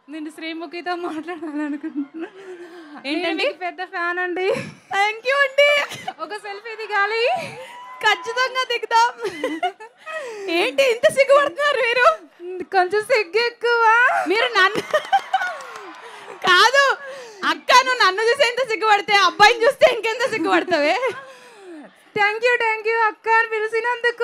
నేను శ్రీముఖితో మాట్లాడాలనుకుంటున్నాను ఏంటండి? నేను మీకు పెద్ద ఫ్యాన్ అండి థ్యాంక్ యూ అండి ఒక సెల్ఫీ దిగాలి ఖచ్చితంగా దిగుదాం ఏంటి ఇంత సిగ్గుపడుతున్నారు మీరు కొంచెం సిగ్గు ఎక్కువ మీరు నన్ను కాదు అక్క నువ్వు నన్ను చూసి ఎంత సిగ్గుపడితే అబ్బాయిని చూస్తే ఇంకెంత సిగ్గుపడతావే థ్యాంక్ యూ థ్యాంక్ యూ అక్క అని పిలిచినందుకు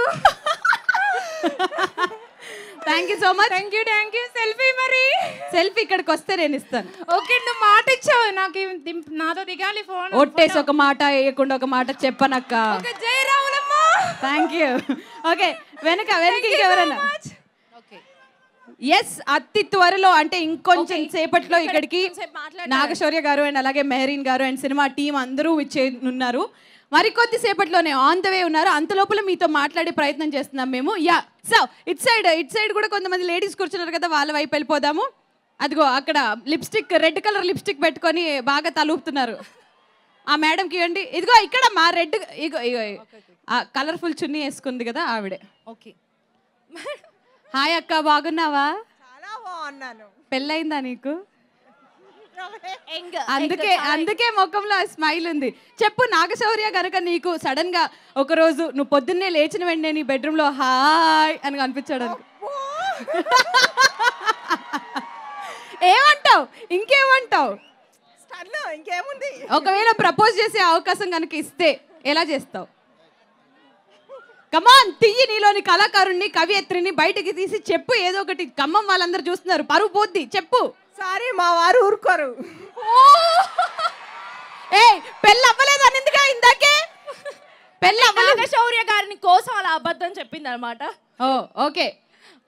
thank you so much thank you thank you selfie మరి సెల్ఫీ ఇక్కడికి వస్తే నేను ఇస్తాను ఓకే నువ్వు మాట ఇచ్చావు నాకు ఇవి దిం- నాతో దిగాలి ఫోన్ ఒట్టేసి ఒక మాట వేయకుండా ఒక మాట చెప్పనక్క ఓకే జై రాములమ్మ థ్యాంక్ యూ ఓకే వెనక వెనక ఇంకెవరైనా ఓకే ఎస్ అతి త్వరలో అంటే ఇంకొంచెం సేపట్లో ఇక్కడికి కొంచెంసేపు మాట్లాడాలి. నాగశౌర్య గారు అండ్ అలాగే మెహరీన్ గారు అండ్ సినిమా టీం అందరూ ఇచ్చేనున్నారు మరికొద్ది సేపట్లోనే ఆన్ ద వే ఉన్నారు అంత లోపల మీతో మాట్లాడే ప్రయత్నం చేస్తున్నాం మేము yeah so it side it side కూడా కొంతమంది లేడీస్ కూర్చున్నారు కదా వాళ్ళ వైపు వెళ్ళిపోదాము అదిగో అక్కడ లిప్స్టిక్ రెడ్ కలర్ లిప్స్టిక్ పెట్టుకొని బాగా తలూపుతున్నారు ఆ మేడంకి ఇవ్వండి ఇదిగో ఇక్కడ మా రెడ్ ఇగో ఇగో ఆ కలర్ఫుల్ చున్నీ వేసుకుంది కదా ఆవిడే ఓకే హాయ్ అక్క బాగున్నావా చాలా బాగున్నాను పెళ్ళయిందా నీకు అందుకే అందుకే ముఖంలో ఆ స్మైల్ ఉంది చెప్పు నాగశౌర్య గనక నీకు సడన్ గా ఒక రోజు నువ్వు పొద్దున్నే లేచిన వెంటనే నీ బెడ్రూమ్ లో హాయ్ అని కనిపించాడు అనుకో. ఏమంటావు ఇంకేమంటావు స్టన్లో ఇంకేముంది ఒకవేళ ప్రపోజ్ చేసే అవకాశం కనుక ఇస్తే ఎలా చేస్తావు కమాన్ తీయి నీలోని కళాకారుణ్ణి కవియత్రిని బయటికి తీసి చెప్పు ఏదో ఒకటి ఖమ్మం వాళ్ళందరూ చూస్తున్నారు పరువు పోద్ది చెప్పు సారీ మా వారు ఊరుకోరు ఏ పెళ్ళి అవ్వలేదు అనిందిగా ఇందాకే పెళ్ళి అవ్వలేదు శౌర్య గారిని కోసం అలా అబద్ధం చెప్పింది అనమాట ఓ ఓకే